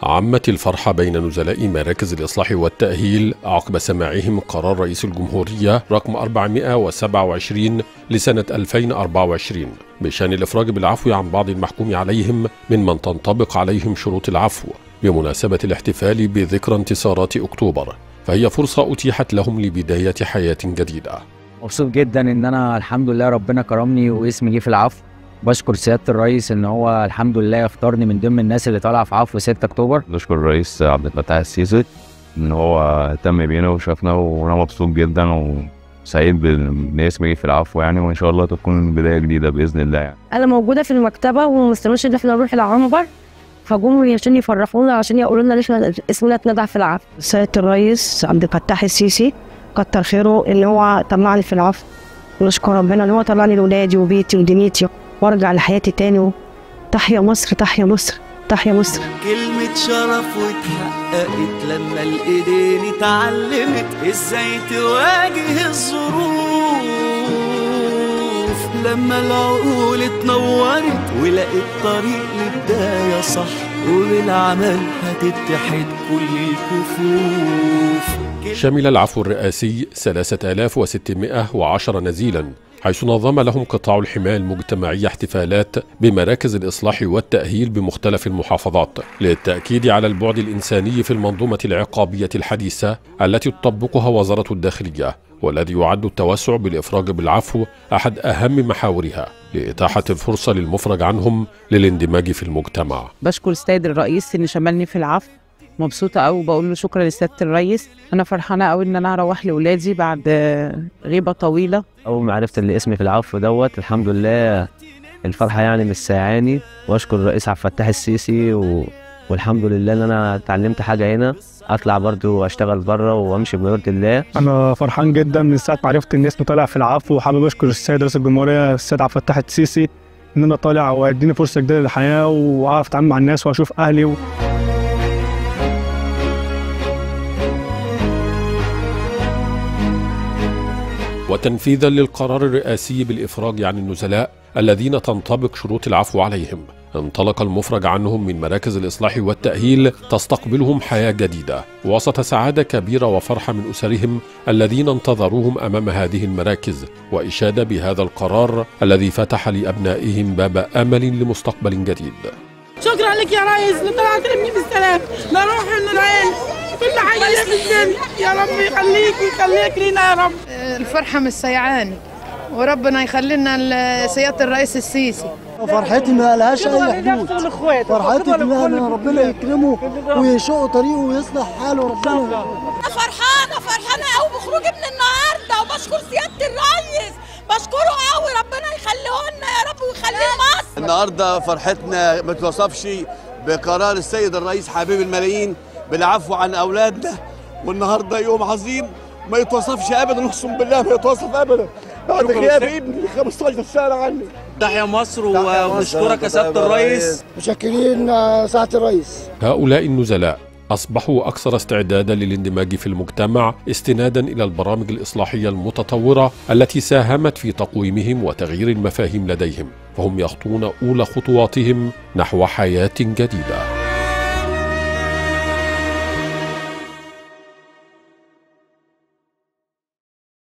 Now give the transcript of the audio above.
عمت الفرحة بين نزلاء مراكز الإصلاح والتأهيل عقب سماعهم قرار رئيس الجمهورية رقم 427 لسنة 2024 بشأن الإفراج بالعفو عن بعض المحكوم عليهم ممن تنطبق عليهم شروط العفو بمناسبة الاحتفال بذكرى انتصارات أكتوبر فهي فرصة أتيحت لهم لبداية حياة جديدة مبسوط جدا ان انا الحمد لله ربنا كرمني واسمي جه في العفو بشكر سياده الرئيس ان هو الحمد لله اختارني من ضمن الناس اللي طالعه في عفو 6 اكتوبر نشكر الرئيس عبد الفتاح السيسي ان هو اهتم بينا وشافنا وانا مبسوط جدا وسعيد بان اسمي في العفو يعني وان شاء الله تكون بدايه جديده باذن الله يعني انا موجوده في المكتبه ومستنيش ان احنا نروح العنبر فجم عشان يفرحونا عشان يقولوا لنا ليش اسمنا اتندع في العفو سياده الرئيس عبد الفتاح السيسي كتر خيره ان هو طلعني في العفو ونشكر ربنا ان هو طلعني لاولادي وبيتي ودنيتي وارجع لحياتي تاني تحيا مصر تحيا مصر تحيا مصر كلمة شرف واتحققت لما الايدين اتعلمت ازاي تواجه الظروف لما العقول اتنورت ولقيت طريق لبداية صح وبالعمل هتتحد كل الكفوف شمل العفو الرئاسي 3610 نزيلا حيث نظم لهم قطاع الحماية المجتمعية احتفالات بمراكز الإصلاح والتأهيل بمختلف المحافظات للتأكيد على البعد الإنساني في المنظومة العقابية الحديثة التي تطبقها وزارة الداخلية والذي يعد التوسع بالإفراج بالعفو أحد أهم محاورها لإتاحة الفرصة للمفرج عنهم للاندماج في المجتمع بشكر السيد الرئيس ان شملني في العفو مبسوطة أوي بقول له شكرا لسيادة الرئيس أنا فرحانة أوي إن أنا هروح لولادي بعد غيبة طويلة اول ما عرفت ان اسمي في العفو دوت الحمد لله الفرحه يعني مش ساعاني واشكر الرئيس عبد الفتاح السيسي و... والحمد لله ان انا اتعلمت حاجه هنا اطلع برضو اشتغل بره وامشي بمرض الله انا فرحان جدا من ساعه ما عرفت ان اسمي طالع في العفو وحابب اشكر السيد رئيس الجمهوريه السيد عبد الفتاح السيسي ان انا طالع ويديني فرصه جديده للحياه واعرف اتعامل مع الناس واشوف اهلي و... وتنفيذا للقرار الرئاسي بالإفراج عن النزلاء الذين تنطبق شروط العفو عليهم انطلق المفرج عنهم من مراكز الإصلاح والتأهيل تستقبلهم حياة جديدة وسط سعادة كبيرة وفرحة من أسرهم الذين انتظروهم أمام هذه المراكز وإشادة بهذا القرار الذي فتح لأبنائهم باب أمل لمستقبل جديد شكرا لك يا ريس اللي طلعت لي بالسلام لا روح من العين كل حاجه في الدنيا يا رب يخليك يخليك لينا يا رب الفرحة مش سيعاني وربنا يخلي لنا سيادة الرئيس السيسي فرحتي ما لهاش اي حدود فرحتي ان ربنا يكرمه ويشق طريقه ويصلح حاله ربنا فرحانه فرحانه قوي بخروجي من النهارده وبشكر سياده الريس بشكره قوي ربنا يخليه لنا يا رب ويخليه مصر النهارده فرحتنا ما توصفش بقرار السيد الرئيس حبيب الملايين بالعفو عن اولادنا والنهارده يوم عظيم ما يتوصفش ابدا اقسم بالله ما يتوصف ابدا بعد غياب ابني 15 سنه عني تحيا مصر ونشكرك يا سيادة الرئيس مشكرين سعاده الرئيس هؤلاء النزلاء أصبحوا أكثر استعدادا للاندماج في المجتمع استنادا إلى البرامج الإصلاحية المتطورة التي ساهمت في تقويمهم وتغيير المفاهيم لديهم فهم يخطون أولى خطواتهم نحو حياة جديدة